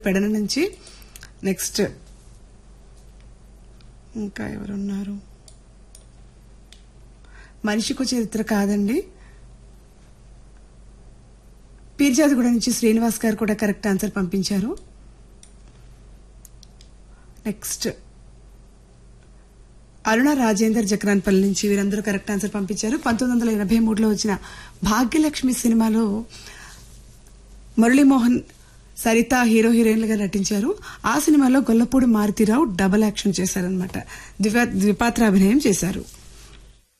పెడన నుంచి నెక్స్ట్ ఇంకా ఎవరున్నారు మనిషికో చరిత్ర కాదండి పీర్జాదిగూడ నుంచి శ్రీనివాస్ గారు కూడా కరెక్ట్ ఆన్సర్ పంపించారు నెక్స్ట్ అరుణ రాజేందర్ జక్రాన్పల్లి నుంచి వీరందరూ కరెక్ట్ ఆన్సర్ పంపించారు పంతొమ్మిది వందల ఎనభై మూడులో వచ్చిన భాగ్యలక్ష్మి సినిమాలో మురళీమోహన్ సరిత హీరో హీరోయిన్లుగా నటించారు ఆ సినిమాలో గొల్లపూడి మారుతిరావు డబల్ యాక్షన్ చేశారనమాట ద్విపాత్ర అభినయం చేశారు